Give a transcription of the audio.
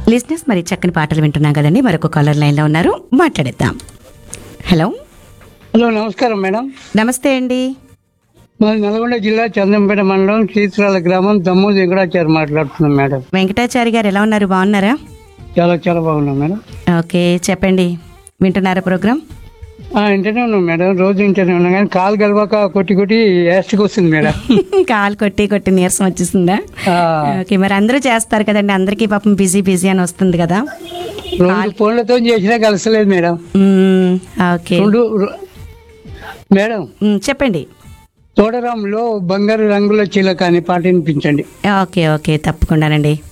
లిజినెస్ మరి చక్కని పాటలు వింటున్నాం కదండి మరొక కాలర్ లైన్లో ఉన్నారు మాట్లాడేద్దాం హలో హలో నమస్కారం మేడం నమస్తే అండి మాది నల్గొండ జిల్లా చందంపేట మండలం శ్రీత్రాల గ్రామం దమ్ము వెంకటాచారి మాట్లాడుతున్నాం మేడం వెంకటాచారి గారు ఎలా ఉన్నారు బాగున్నారా చాలా చాలా బాగున్నాం మేడం ఓకే చెప్పండి వింటున్నారా ప్రోగ్రామ్ ఆ, ఇంటనే ఉన్నాం మేడం రోజు ఇంటనే ఉన్నాం కానీ కాలు గలవక కొట్టి కొట్టి యాస్టికి వస్తుంది మేడం కాలు కొట్టి కొట్టి నీరసం వచ్చేసిందా ఆ, ఓకే మరి అందరూ చేస్తారు కదండి అందరికీ పాపం బిజీ బిజీ అని వస్తుంది కదా రెండు ఫోన్లతో చేసినా కలిసలేదు మేడం మ్మ్, ఓకే రెండు రు- మేడం మ్మ్, చెప్పండి తోడరంలో బంగారు రంగుల చిలక అని పాట వినిపించండి ఓకే ఓకే తప్పకుండానండి